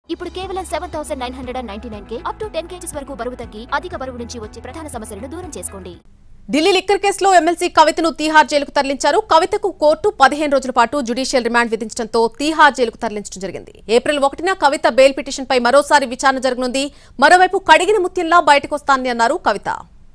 ఇప్పుడు కేవలం seven thousand nine hundred and ninety nine కే అప్ టు టెన్ కేజీస్ వరకు బరువు తగ్గి అధిక బరువు నుంచి వచ్చే ప్రధాన సమస్యలను దూరం చేసుకోండి ఢిల్లీ లిక్కర్ కేసులో ఎమ్మెల్సీ కవితను తీహార్ జైలుకు తరలించారు కవితకు కోర్టు పదిహేను రోజుల పాటు జ్యుడిషియల్ రిమాండ్ విధించడంతో తీహార్ జైలుకు తరలించడం జరిగింది ఏప్రిల్ ఒకటిన కవిత బెయిల్ పిటిషన్పై మరోసారి విచారణ జరగనుంది మరోవైపు కడిగిన ముత్యంలా బయటకొస్తానని అన్నారు కవిత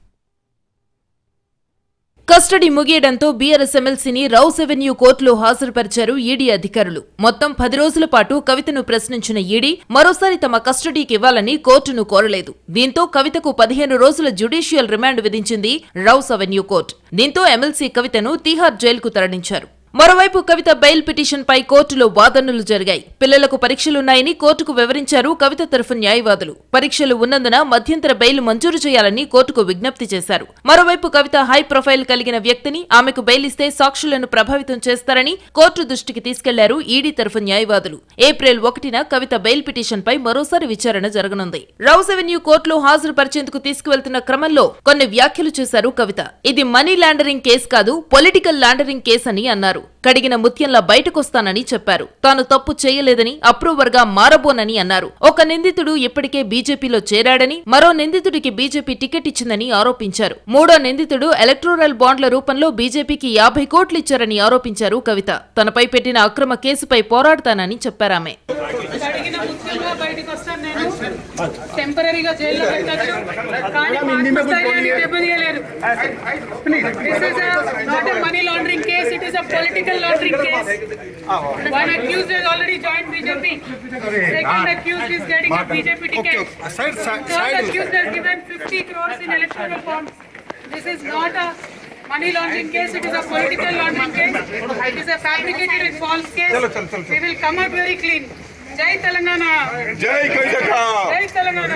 కస్టడీ ముగియడంతో బీఆర్ఎస్ ఎమ్మెల్సీని రౌస్ ఎవెన్యూ కోర్టులో హాజరుపరిచారు ఈడీ అధికారులు మొత్తం పది రోజుల పాటు కవితను ప్రశ్నించిన ఈడీ మరోసారి తమ కస్టడీకి ఇవ్వాలని కోర్టును కోరలేదు దీంతో కవితకు పదిహేను రోజుల జ్యుడిషియల్ రిమాండ్ విధించింది రౌస్ అవెన్యూ కోర్టు దీంతో ఎమ్మెల్సీ కవితను తీహార్ జైలుకు తరలించారు మరోవైపు కవిత బెయిల్ పిటిషన్ పై కోర్టులో వాదనలు జరిగాయి పిల్లలకు పరీక్షలున్నాయని కోర్టుకు వివరించారు కవిత తరఫు న్యాయవాదులు పరీక్షలు ఉన్నందున మధ్యంతర బెయిల్ మంజూరు చేయాలని కోర్టుకు విజ్ఞప్తి చేశారు మరోవైపు కవిత హై ప్రొఫైల్ కలిగిన వ్యక్తిని ఆమెకు బెయిల్ ఇస్తే సాక్షులను ప్రభావితం చేస్తారని కోర్టు దృష్టికి తీసుకెళ్లారు ఈడీ తరఫు న్యాయవాదులు ఏప్రిల్ ఒకటిన కవిత బెయిల్ పిటిషన్ పై మరోసారి విచారణ జరగనుంది రౌస్ అవెన్యూ కోర్టులో హాజరుపరిచేందుకు తీసుకువెళ్తున్న క్రమంలో కొన్ని వ్యాఖ్యలు చేశారు కవిత ఇది మనీ లాండరింగ్ కేసు కాదు పొలిటికల్ లాండరింగ్ కేసు అని అన్నారు కడిగిన ముత్యంలా బయటకొస్తానని చెప్పారు తాను తప్పు చేయలేదని అప్రూవర్ గా మారబోనని అన్నారు ఒక నిందితుడు ఇప్పటికే బీజేపీలో చేరాడని మరో నిందితుడికి బీజేపీ టికెట్ ఇచ్చిందని ఆరోపించారు మూడో నిందితుడు ఎలక్టోరల్ బాండ్ల రూపంలో బీజేపీకి యాభై కోట్లు ఇచ్చారని ఆరోపించారు కవిత తనపై పెట్టిన అక్రమ కేసుపై పోరాడతానని చెప్పారామె అడిగిన ముఖ్యంగా బయటకు వస్తాను నేను టెంపరీగా జైల్లో పెట్టచ్చు కానీ ఆత్మస్థైర్యాన్ని దెబ్బతీయలేరు this is not a money laundering case it is a political laundering case one accused has already joined BJP second accused is getting a BJP ticket Side, side, third side. accused has given 50 crores in electoral bonds this is not a money laundering case it is a political laundering case it is a fabricated and false case we will come out very clean జై తెలంగాణ జై కవితక్క జై తెలంగాణ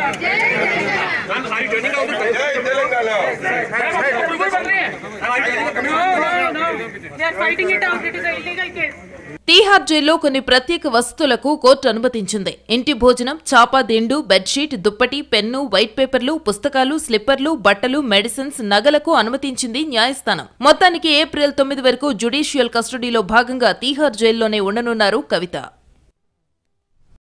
జై Telangana No, no, no. They are fighting it out. It is an illegal case. Tihar జైల్లో కొన్ని ప్రత్యేక వసతులకు court అనుమతించింది ఇంటి భోజనం చాప దిండు బెడ్షీట్ దుప్పటి పెన్ను వైట్ పేపర్లు పుస్తకాలు స్లిప్పర్లు బట్టలు మెడిసిన్స్ నగలకు అనుమతించింది న్యాయస్థానం మొత్తానికి ఏప్రిల్ తొమ్మిది వరకు జ్యుడిషియల్ కస్టడీలో భాగంగా తీహార్ జైల్లోనే ఉండనున్నారు కవిత